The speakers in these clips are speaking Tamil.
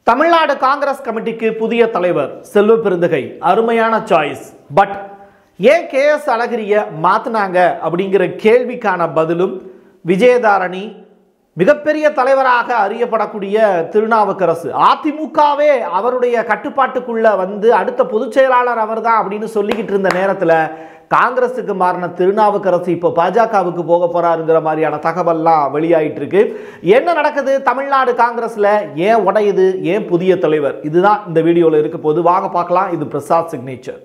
தமிழ்நாடு காங்கிரஸ் கமிட்டிக்கு புதிய தலைவர் செல்வ பெருந்தகை அருமையான சாய்ஸ் பட் ஏன் கே எஸ் அழகிரிய மாத்தினாங்க அப்படிங்கிற கேள்விக்கான பதிலும் விஜயதாரணி மிகப்பெரிய தலைவராக அறியப்படக்கூடிய திருநாவுக்கரசு அதிமுகவே அவருடைய கட்டுப்பாட்டுக்குள்ள வந்து அடுத்த பொதுச் செயலாளர் அவர்தான் அப்படின்னு சொல்லிக்கிட்டு இருந்த நேரத்தில் காங்கிரஸுக்கு மாறின திருநாவுக்கரசு இப்போ பாஜகவுக்கு போக போறாருங்கிற மாதிரியான தகவல்லாம் வெளியாயிட்டு இருக்கு என்ன நடக்குது தமிழ்நாடு காங்கிரஸ்ல ஏன் உடையுது ஏன் புதிய தலைவர் இதுதான் இந்த வீடியோல இருக்க போது வாங்க பார்க்கலாம் இது Prasad signature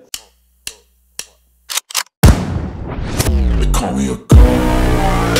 They call me a god.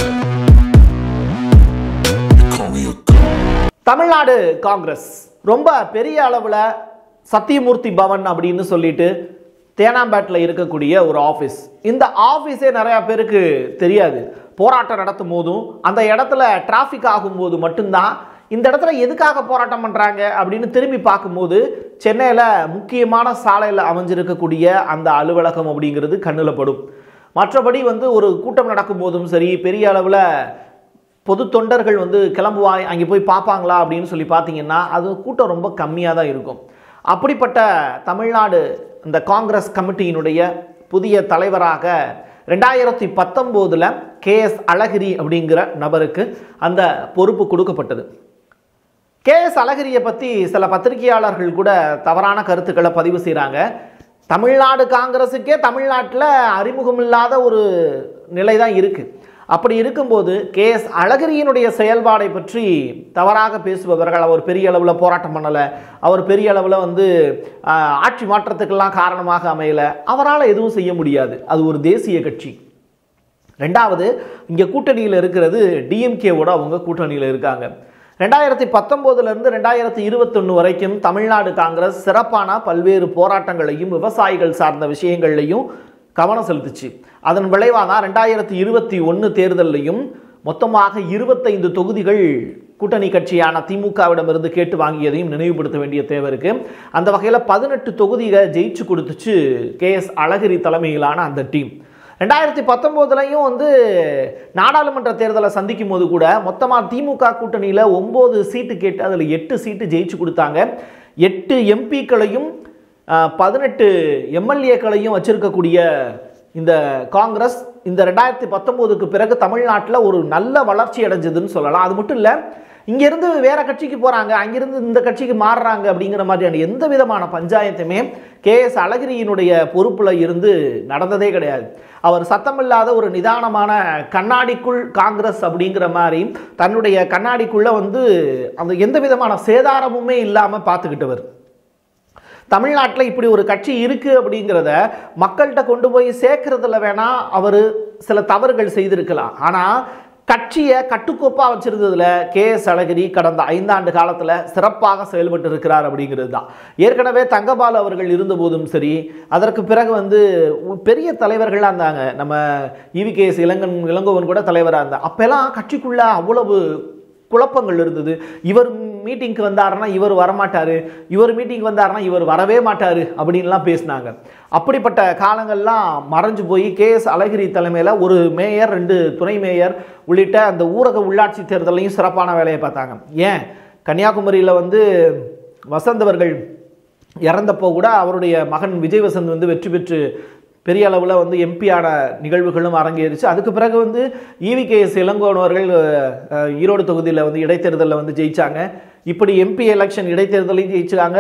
They call me a god. Tamil Nadu Congress ரொம்ப பெரிய அளவில் சத்தியமூர்த்தி பவன் அப்படின்னு சொல்லிட்டு தேனாம்பேட்டில் இருக்கக்கூடிய ஒரு ஆஃபீஸ் இந்த ஆஃபீஸே நிறையா பேருக்கு தெரியாது போராட்டம் நடத்தும் போதும் அந்த இடத்துல டிராஃபிக் ஆகும்போது மட்டும்தான் இந்த இடத்துல எதுக்காக போராட்டம் பண்ணுறாங்க அப்படின்னு திரும்பி பார்க்கும்போது சென்னையில் முக்கியமான சாலையில் அமைஞ்சிருக்கக்கூடிய அந்த அலுவலகம் அப்படிங்கிறது கண்ணில் படும் மற்றபடி வந்து ஒரு கூட்டம் நடக்கும்போதும் சரி பெரிய அளவில் பொது தொண்டர்கள் வந்து கிளம்புவா அங்கே போய் பார்ப்பாங்களா அப்படின்னு சொல்லி பார்த்தீங்கன்னா அது கூட்டம் ரொம்ப கம்மியாக தான் இருக்கும் அப்படிப்பட்ட தமிழ்நாடு இந்த காங்கிரஸ் கமிட்டியினுடைய புதிய தலைவராக ரெண்டாயிரத்தி பத்தொம்போதில் கேஎஸ் அழகிரி அப்படிங்கிற நபருக்கு அந்த பொறுப்பு கொடுக்கப்பட்டது கேஎஸ் அழகிரியை பற்றி சில பத்திரிகையாளர்கள் கூட தவறான கருத்துக்களை பதிவு செய்கிறாங்க தமிழ்நாடு காங்கிரஸுக்கே தமிழ்நாட்டில் அறிமுகம் இல்லாத ஒரு நிலை தான் இருக்குது அப்படி இருக்கும்போது கேஎஸ் அழகிரியினுடைய செயல்பாடை பற்றி தவறாக பேசுபவர்கள் அவர் பெரிய அளவில் போராட்டம் பண்ணலை அவர் பெரிய அளவில் வந்து ஆஹ், ஆட்சி மாற்றத்துக்கெல்லாம் காரணமாக அமையலை அவரால் எதுவும் செய்ய முடியாது அது ஒரு தேசிய கட்சி ரெண்டாவது இங்கே கூட்டணியில் இருக்கிறது டிஎம்கேவோட அவங்க கூட்டணியில் இருக்காங்க ரெண்டாயிரத்தி பத்தொம்போதுலேருந்து ரெண்டாயிரத்தி இருபத்தொன்று வரைக்கும் தமிழ்நாடு காங்கிரஸ் சிறப்பான பல்வேறு போராட்டங்களையும் விவசாயிகள் சார்ந்த விஷயங்கள்லையும் கவனம் செலுத்துச்சு அதன் விளைவாக தான் ரெண்டாயிரத்தி இருபத்தி ஒன்று தேர்தல்லையும் மொத்தமாக இருபத்தைந்து தொகுதிகள் கூட்டணி கட்சியான திமுகவிடமிருந்து கேட்டு வாங்கியதையும் நினைவுபடுத்த வேண்டிய தேவை இருக்கு அந்த வகையில் பதினெட்டு தொகுதிகளை ஜெயிச்சு கொடுத்துச்சு கே எஸ் அழகிரி தலைமையிலான அந்த டீம் ரெண்டாயிரத்தி பத்தொம்போதுலையும் வந்து நாடாளுமன்ற தேர்தலை சந்திக்கும் போது கூட மொத்தமாக திமுக கூட்டணியில் ஒம்பது சீட்டு கேட்டு அதில் எட்டு சீட்டு ஜெயிச்சு கொடுத்தாங்க எட்டு எம்பிக்களையும் பதினெட்டு எம்எல்ஏக்களையும் வச்சிருக்கக்கூடிய இந்த காங்கிரஸ் இந்த ரெண்டாயிரத்தி பத்தொம்போதுக்கு பிறகு தமிழ்நாட்டில் ஒரு நல்ல வளர்ச்சி அடைஞ்சதுன்னு சொல்லலாம் அது மட்டும் இல்லை இங்கேருந்து வேற கட்சிக்கு போகிறாங்க அங்கிருந்து இந்த கட்சிக்கு மாறுறாங்க அப்படிங்கிற மாதிரியான எந்த விதமான பஞ்சாயத்துமே கே எஸ் அழகிரியினுடைய பொறுப்பில் இருந்து நடந்ததே கிடையாது அவர் சத்தமில்லாத ஒரு நிதானமான கண்ணாடிக்குள் காங்கிரஸ் அப்படிங்கிற மாதிரி தன்னுடைய கண்ணாடிக்குள்ளே வந்து அந்த எந்த விதமான சேதாரமுமே இல்லாமல் பார்த்துக்கிட்டவர் தமிழ்நாட்டில் இப்படி ஒரு கட்சி இருக்குது அப்படிங்கிறத மக்கள்கிட்ட கொண்டு போய் சேர்க்கறதுல வேணா அவர் சில தவறுகள் செய்திருக்கலாம் ஆனால் கட்சியை கட்டுக்கோப்பாக வச்சிருந்ததுல கே எஸ் அழகிரி கடந்த ஐந்தாண்டு காலத்தில் சிறப்பாக செயல்பட்டு இருக்கிறார் அப்படிங்கிறது தான் ஏற்கனவே தங்கபால் அவர்கள் இருந்தபோதும் சரி அதற்கு பிறகு வந்து பெரிய தலைவர்களாக இருந்தாங்க நம்ம இவி கே எஸ் இளங்கன் இளங்கோவன் கூட தலைவராக இருந்தார் அப்போல்லாம் கட்சிக்குள்ள அவ்வளவு குழப்பங்கள் இருந்தது இவர் மீட்டிங்க்கு வந்தாருன்னா இவர் வரமாட்டார் இவர் மீட்டிங் வந்தாருன்னா இவர் வரவே மாட்டார் அப்படின்லாம் பேசினாங்க அப்படிப்பட்ட காலங்கள்லாம் மறைஞ்சு போய் கே எஸ் அழகிரி தலைமையில் ஒரு மேயர் ரெண்டு துணை மேயர் உள்ளிட்ட அந்த ஊரக உள்ளாட்சி தேர்தலையும் சிறப்பான வேலையை பார்த்தாங்க ஏன் கன்னியாகுமரியில் வந்து வசந்தவர்கள் இறந்தப்போ கூட அவருடைய மகன் விஜய் வசந்த் வந்து வெற்றி பெற்று பெரிய அளவில் வந்து எம்பியான நிகழ்வுகளும் அரங்கேறிச்சு அதுக்கு பிறகு வந்து இவி கே எஸ் இளங்கோவன் அவர்கள் அஹ், ஈரோடு தொகுதியில் வந்து இடைத்தேர்தலில் வந்து ஜெயிச்சாங்க இப்படி எம்பி எலெக்ஷன் இடைத்தேர்தலையும் ஜெயிச்சாங்க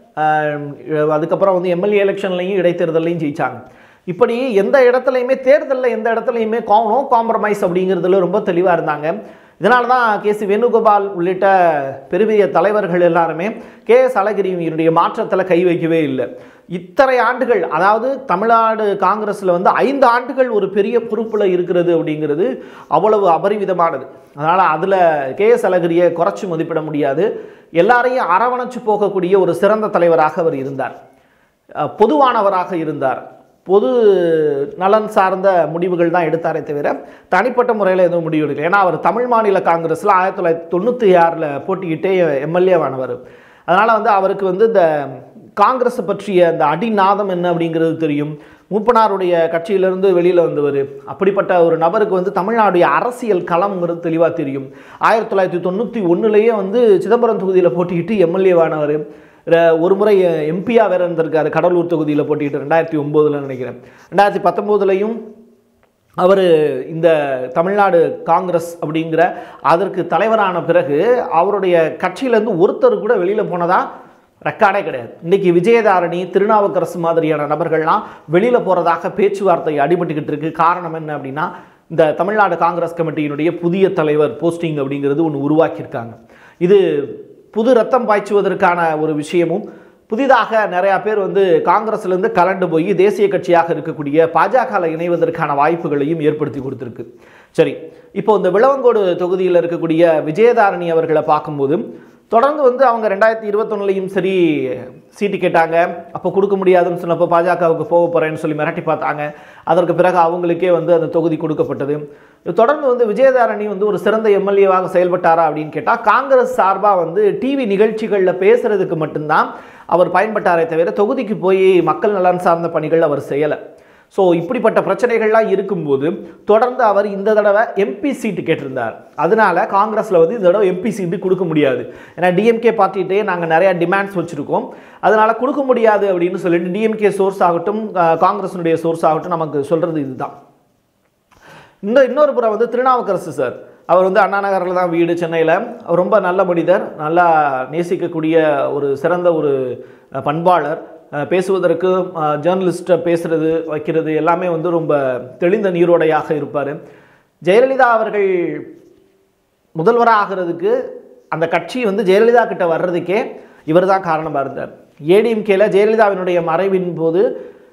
அஹ், அதுக்கப்புறம் வந்து எம்எல்ஏ எலெக்ஷன்லையும் இடைத்தேர்தலையும் ஜெயிச்சாங்க இப்படி எந்த இடத்துலையுமே தேர்தலில் எந்த இடத்துலையுமே நோ காம்ப்ரமைஸ் அப்படிங்கிறதுல ரொம்ப தெளிவாக இருந்தாங்க இதனால தான் கே சி வேணுகோபால் உள்ளிட்ட பெருவிய தலைவர்கள் எல்லாருமே கே எஸ் அழகிரியினுடைய மாற்றத்தில் கை வைக்கவே இல்லை இத்தனை ஆண்டுகள் அதாவது தமிழ்நாடு காங்கிரஸில் வந்து ஐந்து ஆண்டுகள் ஒரு பெரிய பொறுப்பில் இருக்கிறது அப்படிங்கிறது அவ்வளவு அபரிவிதமானது அதனால் அதில் கே எஸ் அழகிரியை குறைச்சி மதிப்பிட முடியாது எல்லாரையும் அரவணைச்சு போகக்கூடிய ஒரு சிறந்த தலைவராக அவர் இருந்தார் அஹ் பொதுவானவராக இருந்தார் பொது நலன் சார்ந்த முடிவுகள் தான் எடுத்தாரே தவிர தனிப்பட்ட முறையில் எதுவும் முடிவு எடுக்கல ஏன்னா அவர் தமிழ் மாநில காங்கிரஸில் ஆயிரத்தி தொள்ளாயிரத்தி தொண்ணூற்றி ஆறில் போட்டிக்கிட்டே எம்எல்ஏவானவர் அதனால் வந்து அவருக்கு வந்து இந்த காங்கிரஸை பற்றிய அந்த அடிநாதம் என்ன அப்படிங்கிறது தெரியும் மூப்பனாருடைய கட்சியிலிருந்து வெளியில் வந்தவர் அப்படிப்பட்ட ஒரு நபருக்கு வந்து தமிழ்நாடுடைய அரசியல் களம்ங்கிறது தெளிவாக தெரியும் ஆயிரத்தி தொள்ளாயிரத்தி தொண்ணூற்றி ஒன்றுலேயே வந்து சிதம்பரம் தொகுதியில் போட்டிக்கிட்டு எம்எல்ஏவானவர் ஒரு முறை எம்பியாக வேற இருந்திருக்காரு கடலூர் தொகுதியில் போட்டிக்கிட்டு ரெண்டாயிரத்தி ஒம்போதில் நினைக்கிறேன் ரெண்டாயிரத்தி பத்தொம்போதுலையும் அவர் இந்த தமிழ்நாடு காங்கிரஸ் அப்படிங்கிற அதற்கு தலைவரான பிறகு அவருடைய கட்சியிலேருந்து ஒருத்தர் கூட வெளியில் போனதா ரெக்கார்டே கிடையாது இன்னைக்கு விஜயதாரணி திருநாவுக்கரசு மாதிரியான நபர்கள்லாம் வெளியில் போகிறதாக பேச்சுவார்த்தை அடிபட்டுக்கிட்டு இருக்கு காரணம் என்ன அப்படின்னா இந்த தமிழ்நாடு காங்கிரஸ் கமிட்டியினுடைய புதிய தலைவர் போஸ்டிங் அப்படிங்கிறது ஒன்று உருவாக்கியிருக்காங்க இது புது ரத்தம் பாய்ச்சுவதற்கான ஒரு விஷயமும் புதிதாக நிறையா பேர் வந்து காங்கிரஸ்லேருந்து கலண்டு போய் தேசிய கட்சியாக இருக்கக்கூடிய பாஜகவில் இணைவதற்கான வாய்ப்புகளையும் ஏற்படுத்தி கொடுத்துருக்கு சரி இப்போ இந்த விளவங்கோடு தொகுதியில் இருக்கக்கூடிய விஜயதாரணி அவர்களை பார்க்கும்போது தொடர்ந்து வந்து அவங்க ரெண்டாயிரத்தி இருபத்தொன்னுலையும் சரி சீட்டு கேட்டாங்க அப்போ கொடுக்க முடியாதுன்னு சொன்னப்போ பாஜகவுக்கு போக போகிறேன்னு சொல்லி மிரட்டி பார்த்தாங்க அதற்கு பிறகு அவங்களுக்கே வந்து அந்த தொகுதி கொடுக்கப்பட்டது தொடர்ந்து வந்து விஜயதாரணி வந்து ஒரு சிறந்த எம்எல்ஏவாக செயல்பட்டாரா அப்படின்னு கேட்டால் காங்கிரஸ் சார்பாக வந்து டிவி நிகழ்ச்சிகளில் பேசுறதுக்கு மட்டும்தான் அவர் பயன்பட்டாரே தவிர தொகுதிக்கு போய் மக்கள் நலன் சார்ந்த பணிகள் அவர் செய்யலை ஸோ இப்படிப்பட்ட பிரச்சனைகள்லாம் இருக்கும்போது தொடர்ந்து அவர் இந்த தடவை எம்பி சீட்டு கேட்டிருந்தார் அதனால காங்கிரஸில் வந்து இந்த தடவை எம்பி சீட்டு கொடுக்க முடியாது ஏன்னா டிஎம்கே பார்ட்டிகிட்டே நாங்கள் நிறையா டிமாண்ட்ஸ் வச்சுருக்கோம் அதனால் கொடுக்க முடியாது அப்படின்னு சொல்லிட்டு டிஎம்கே சோர்ஸ் ஆகட்டும் அஹ், காங்கிரஸினுடைய சோர்ஸ் ஆகட்டும் நமக்கு சொல்கிறது இதுதான் இந்த இன்னொரு புறம் வந்து திருநாவுக்கரசு சார் அவர் வந்து அண்ணா நகரில் தான் வீடு சென்னையில் அவர் ரொம்ப நல்ல மனிதர் நல்லா நேசிக்கக்கூடிய ஒரு சிறந்த ஒரு அஹ், பண்பாளர் அஹ், பேசுவதற்கு ஜேர்னலிஸ்ட்டை பேசுறது வைக்கிறது எல்லாமே வந்து ரொம்ப தெளிந்த நீரோடையாக இருப்பார் ஜெயலலிதா அவர்கள் முதல்வராக ஆகிறதுக்கு அந்த கட்சி வந்து ஜெயலலிதா கிட்ட வர்றதுக்கே இவர் தான் காரணமாக இருந்தார் ஏடிஎம்கேல ஜெயலலிதாவினுடைய மறைவின் போது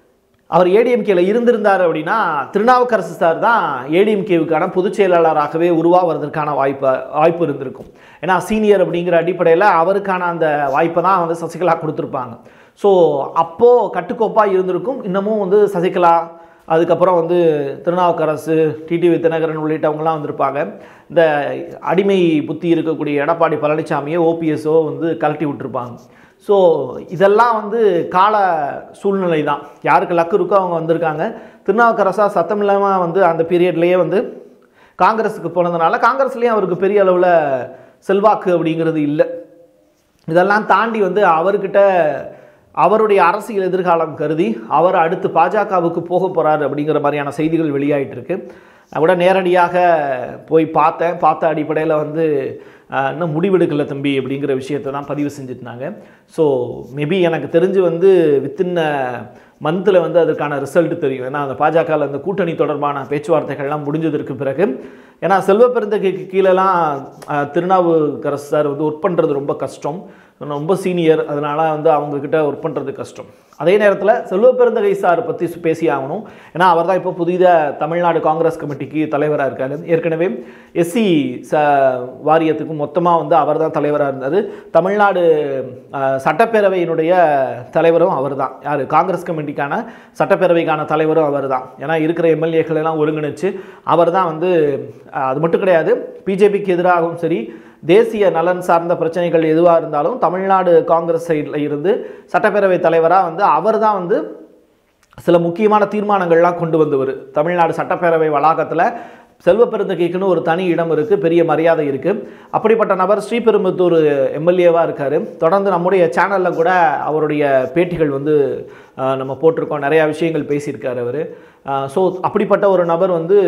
அவர் ஏடிஎம்கேல இருந்திருந்தார் அப்படின்னா திருநாவுக்கரசு சார் தான் ஏடிஎம்கேவுக்கான பொதுச் செயலாளராகவே உருவாவதற்கான வாய்ப்பு வாய்ப்பு இருந்திருக்கும் ஏன்னா சீனியர் அப்படிங்கிற அடிப்படையில் அவருக்கான அந்த வாய்ப்பை தான் வந்து சசிகலா கொடுத்துருப்பாங்க ஸோ அப்போது கட்டுக்கோப்பாக இருந்திருக்கும் இன்னமும் வந்து சசிகலா அதுக்கப்புறம் வந்து திருநாவுக்கரசு டிடிவி தினகரன் உள்ளிட்டவங்கலாம் வந்திருப்பாங்க இந்த அடிமை புத்தி இருக்கக்கூடிய எடப்பாடி பழனிசாமியை ஓபிஎஸ்ஓ வந்து கழட்டி விட்டுருப்பாங்க ஸோ இதெல்லாம் வந்து கால சூழ்நிலை தான் யாருக்கு லக்கு இருக்கோ அவங்க வந்திருக்காங்க திருநாவுக்கரசா சத்தம் இல்லாமல் வந்து அந்த பீரியட்லேயே வந்து காங்கிரஸுக்கு போனதுனால காங்கிரஸ்லேயும் அவருக்கு பெரிய அளவில் செல்வாக்கு அப்படிங்கிறது இல்லை இதெல்லாம் தாண்டி வந்து அவர்கிட்ட அவருடைய அரசியல் எதிர்காலம் கருதி அவர் அடுத்து பாஜகவுக்கு போக போகிறார் அப்படிங்கிற மாதிரியான செய்திகள் வெளியாயிட்டு இருக்கு நான் கூட நேரடியாக போய் பார்த்தேன் பார்த்த அடிப்படையில் வந்து ஆஹ், இன்னும் முடிவெடுக்கல தம்பி அப்படிங்கிற விஷயத்தை தான் பதிவு செஞ்சுருந்தாங்க ஸோ மேபி எனக்கு தெரிஞ்சு வந்து வித்தின் மந்தில் வந்து அதற்கான ரிசல்ட் தெரியும் ஏன்னா அந்த பாஜகவில் அந்த கூட்டணி தொடர்பான பேச்சுவார்த்தைகள்லாம் முடிஞ்சதற்கு பிறகு ஏன்னா செல்வ பெருந்தகைக்கு கீழெல்லாம் ஆஹ், திருநாவுக்கரசு சார் வந்து ஒர்க் பண்ணுறது ரொம்ப கஷ்டம் ரொம்ப சீனியர் அதனால வந்து அவங்கக்கிட்ட ஒர்க் பண்ணுறது கஷ்டம் அதே நேரத்தில் செல்வ பெருந்தகை சார் பற்றி பேசி ஆகணும் ஏன்னா அவர் தான் இப்போ புதித தமிழ்நாடு காங்கிரஸ் கமிட்டிக்கு தலைவராக இருக்காரு ஏற்கனவே எஸ்சி ச வாரியத்துக்கு மொத்தமாக வந்து அவர் தான் தலைவராக இருந்தார் தமிழ்நாடு அஹ், சட்டப்பேரவையினுடைய தலைவரும் அவர் தான் யார் காங்கிரஸ் கமிட்டிக்கான சட்டப்பேரவைக்கான தலைவரும் அவர் தான் ஏன்னா இருக்கிற எம்எல்ஏக்கள் எல்லாம் ஒருங்கிணைச்சு அவர் தான் வந்து அஹ், அது மட்டும் கிடையாது பிஜேபிக்கு எதிராகவும் சரி தேசிய நலன் சார்ந்த பிரச்சனைகள் எதுவாக இருந்தாலும் தமிழ்நாடு காங்கிரஸ் சைடில் இருந்து சட்டப்பேரவை தலைவராக வந்து அவர் தான் வந்து சில முக்கியமான தீர்மானங்கள்லாம் கொண்டு வந்தவர் தமிழ்நாடு சட்டப்பேரவை வளாகத்தில் செல்வ பெருந்தகைக்குன்னு ஒரு தனி இடம் இருக்குது பெரிய மரியாதை இருக்குது அப்படிப்பட்ட நபர் ஸ்ரீபெரும்புத்தூர் எம்எல்ஏவாக இருக்கார் தொடர்ந்து நம்முடைய சேனலில் கூட அவருடைய பேட்டிகள் வந்து ஆஹ், நம்ம போட்டிருக்கோம் நிறையா விஷயங்கள் பேசியிருக்காரு அவர் ஸோ அப்படிப்பட்ட ஒரு நபர் வந்து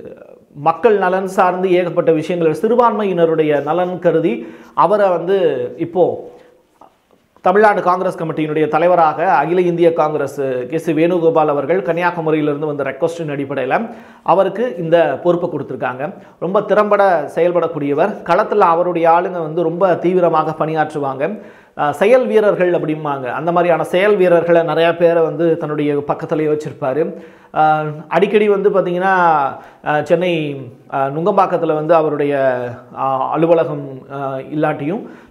மக்கள் நலன் சார்ந்து ஏகப்பட்ட விஷயங்கள் சிறுபான்மையினருடைய நலன் கருதி அவரை வந்து இப்போது தமிழ்நாடு காங்கிரஸ் கமிட்டியினுடைய தலைவராக அகில இந்திய காங்கிரஸ் கே சி வேணுகோபால் அவர்கள் கன்னியாகுமரியிலிருந்து வந்த ரெக்வஸ்டின் அடிப்படையில் அவருக்கு இந்த பொறுப்பை கொடுத்துருக்காங்க ரொம்ப திறம்பட செயல்படக்கூடியவர் களத்தில் அவருடைய ஆளுங்க வந்து ரொம்ப தீவிரமாக பணியாற்றுவாங்க அஹ், செயல் வீரர்கள் அப்படிம்பாங்க அந்த மாதிரியான செயல் வீரர்களை நிறையா பேரை வந்து தன்னுடைய பக்கத்துலேயே வச்சுருப்பாரு அடிக்கடி வந்து பார்த்திங்கன்னா அஹ், சென்னை அஹ், நுங்கம்பாக்கத்தில் வந்து அவருடைய அஹ், அலுவலகம் அஹ், இல்லாட்டியும்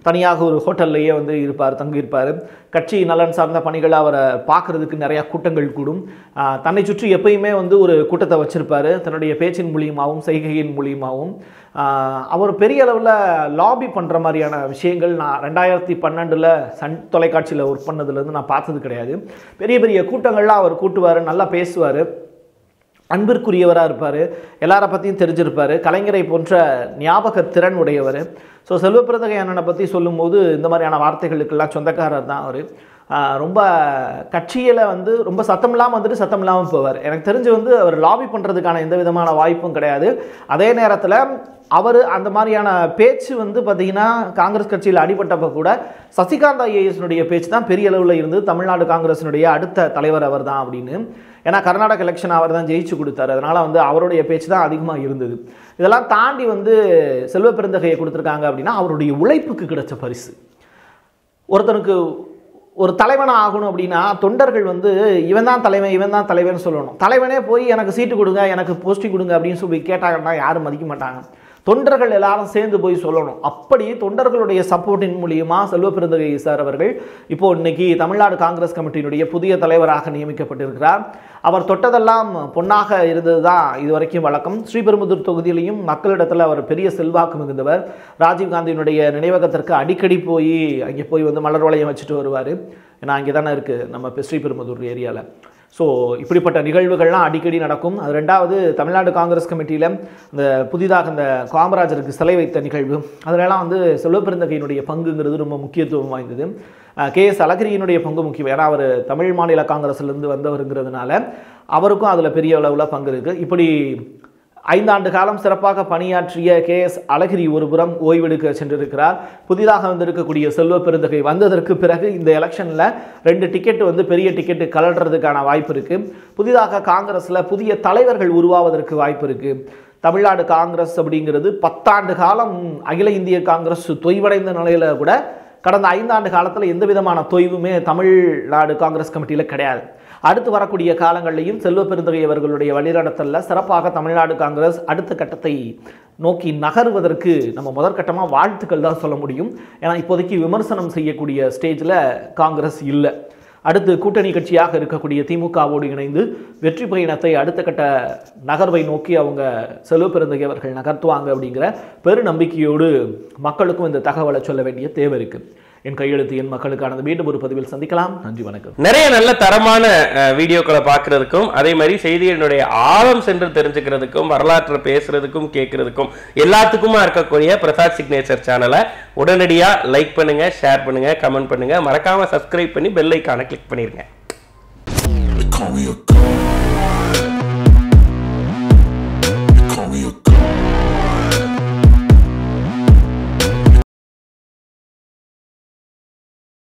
தனியாக ஒரு ஹோட்டல்லையே வந்து இருப்பார் தங்கியிருப்பார் கட்சி நலன் சார்ந்த பணிகளை அவரை பார்க்கறதுக்கு நிறையா கூட்டங்கள் கூடும் ஆஹ் தன்னை சுற்றி எப்பயுமே வந்து ஒரு கூட்டத்தை வச்சிருப்பாரு தன்னுடைய பேச்சின் மூலியமாகவும் செய்கையின் மூலியமாகவும் ஆஹ் அவர் பெரிய அளவில் லாபி பண்ணுற மாதிரியான விஷயங்கள் நான் ரெண்டாயிரத்தி பன்னெண்டில் சன் தொலைக்காட்சியில் ஒர்க் பண்ணதுலேருந்து நான் பார்த்தது கிடையாது பெரிய பெரிய கூட்டங்கள்லாம் அவர் கூட்டுவார் நல்லா பேசுவார் அன்பிற்குரியவராக இருப்பார் எல்லாரை பற்றியும் தெரிஞ்சிருப்பார் கலைஞரை போன்ற ஞாபக திறன் உடையவர் ஸோ செல்வப்பிரதகை அண்ணனை பற்றி சொல்லும்போது இந்த மாதிரியான வார்த்தைகளுக்கெல்லாம் சொந்தக்காரர் தான் அவர் ரொம்ப கட்சியில் வந்து ரொம்ப சத்தம் இல்லாமல் வந்துட்டு சத்தம் இல்லாமல் போவார் எனக்கு தெரிஞ்சு வந்து அவர் லாபி பண்ணுறதுக்கான எந்த விதமான வாய்ப்பும் கிடையாது அதே நேரத்தில் அவர் அந்த மாதிரியான பேச்சு வந்து பார்த்தீங்கன்னா காங்கிரஸ் கட்சியில் அடிபட்டப்ப கூட சசிகாந்த் ஐஏஎஸ்னுடைய பேச்சு தான் பெரிய அளவில் இருந்து தமிழ்நாடு காங்கிரஸினுடைய அடுத்த தலைவர் அவர் தான் அப்படின்னு ஏன்னா கர்நாடக எலெக்ஷன் அவர் தான் ஜெயிச்சு கொடுத்தாரு அதனால வந்து அவருடைய பேச்சு தான் அதிகமாக இருந்தது இதெல்லாம் தாண்டி வந்து செல்வ பெருந்தகையை கொடுத்துருக்காங்க அப்படின்னா அவருடைய உழைப்புக்கு கிடைச்ச பரிசு ஒருத்தனுக்கு ஒரு தலைவனாக ஆகணும் அப்படின்னா தொண்டர்கள் வந்து இவன் தான் தலைவன் இவன் தான் தலைவன் சொல்லணும் தலைவனே போய் எனக்கு சீட்டு கொடுங்க எனக்கு போஸ்டிங் கொடுங்க அப்படின்னு சொல்லி கேட்டாங்கன்னா யாரும் மதிக்க மாட்டாங்க தொண்டர்கள் எல்லாரும் சேர்ந்து போய் சொல்லணும் அப்படி தொண்டர்களுடைய சப்போர்ட்டின் மூலியமா செல்வ பெருந்தகை சார் அவர்கள் இப்போ இன்னைக்கு தமிழ்நாடு காங்கிரஸ் கமிட்டியினுடைய புதிய தலைவராக நியமிக்கப்பட்டிருக்கிறார் அவர் தொட்டதெல்லாம் பொன்னாக இருந்தது தான் இதுவரைக்கும் வழக்கம் ஸ்ரீபெரும்புதூர் தொகுதியிலையும் மக்களிடத்தில் அவர் பெரிய செல்வாக்கு மிகுந்தவர் ராஜீவ்காந்தியினுடைய நினைவகத்திற்கு அடிக்கடி போய் அங்கே போய் வந்து மலர் வளையம் வச்சுட்டு வருவார் ஏன்னா அங்கே தானே இருக்குது நம்ம இப்போ ஸ்ரீபெரும்புதூர் ஏரியாவில் ஸோ இப்படிப்பட்ட நிகழ்வுகள்லாம் அடிக்கடி நடக்கும் அது ரெண்டாவது தமிழ்நாடு காங்கிரஸ் கமிட்டியில் இந்த புதிதாக இந்த காமராஜருக்கு சிலை வைத்த நிகழ்வு அதிலெல்லாம் வந்து செல்வப்பெருந்தகையினுடைய பங்குங்கிறது ரொம்ப முக்கியத்துவம் வாய்ந்தது கே எஸ் அழகிரியினுடைய பங்கு முக்கியம் ஏன்னா அவர் தமிழ் மாநில காங்கிரஸ்லேருந்து வந்தவருங்கிறதுனால அவருக்கும் அதில் பெரிய அளவில் பங்கு இருக்குது இப்படி ஐந்தாண்டு காலம் சிறப்பாக பணியாற்றிய கே எஸ் அழகிரி ஒருபுறம் ஓய்வெடுக்க சென்றிருக்கிறார் புதிதாக வந்திருக்கக்கூடிய செல்வ பெருந்தகை வந்ததற்கு பிறகு இந்த எலெக்ஷனில் ரெண்டு டிக்கெட் வந்து பெரிய டிக்கெட்டு கலடுறதுக்கான வாய்ப்பு இருக்குது புதிதாக காங்கிரஸில் புதிய தலைவர்கள் உருவாவதற்கு வாய்ப்பு இருக்குது தமிழ்நாடு காங்கிரஸ் அப்படிங்கிறது பத்தாண்டு காலம் அகில இந்திய காங்கிரஸ் தொய்வடைந்த நிலையில் கூட கடந்த ஐந்தாண்டு காலத்தில் எந்த விதமான தொய்வுமே தமிழ்நாடு காங்கிரஸ் கமிட்டியில் கிடையாது அடுத்து வரக்கூடிய காலங்களிலையும் செல்வ பெருந்தகை அவர்களுடைய வழிநடத்தலில் சிறப்பாக தமிழ்நாடு காங்கிரஸ் அடுத்த கட்டத்தை நோக்கி நகருவதற்கு நம்ம முதற்கட்டமாக வாழ்த்துக்கள் தான் சொல்ல முடியும் ஏன்னா இப்போதைக்கு விமர்சனம் செய்யக்கூடிய ஸ்டேஜில் காங்கிரஸ் இல்லை அடுத்து கூட்டணி கட்சியாக இருக்கக்கூடிய திமுகவோடு இணைந்து வெற்றி பயணத்தை அடுத்த கட்ட நகர்வை நோக்கி அவங்க செல்வ பெருந்தகை அவர்கள் நகர்த்துவாங்க அப்படிங்கிற பெரு நம்பிக்கையோடு மக்களுக்கும் இந்த தகவலை சொல்ல வேண்டிய தேவை இருக்குது என் கையெழுத்து என் மக்களுக்கானது மீண்டும் ஒரு பதிவில் சந்திக்கலாம் நன்றி வணக்கம் நிறைய நல்ல தரமான அஹ், வீடியோக்களை பார்க்கறதுக்கும் அதே மாதிரி செய்திகளுடைய ஆழம் சென்று தெரிஞ்சுக்கிறதுக்கும் வரலாற்றை பேசுறதுக்கும் கேட்கறதுக்கும் எல்லாத்துக்குமா இருக்கக்கூடிய பிரசாத் சிக்னேச்சர் சேனலை உடனடியா லைக் பண்ணுங்க ஷேர் பண்ணுங்க கமெண்ட் பண்ணுங்க மறக்காம சப்ஸ்கிரைப் பண்ணி பெல் ஐக்கானை கிளிக் பண்ணிருங்க They call me a god.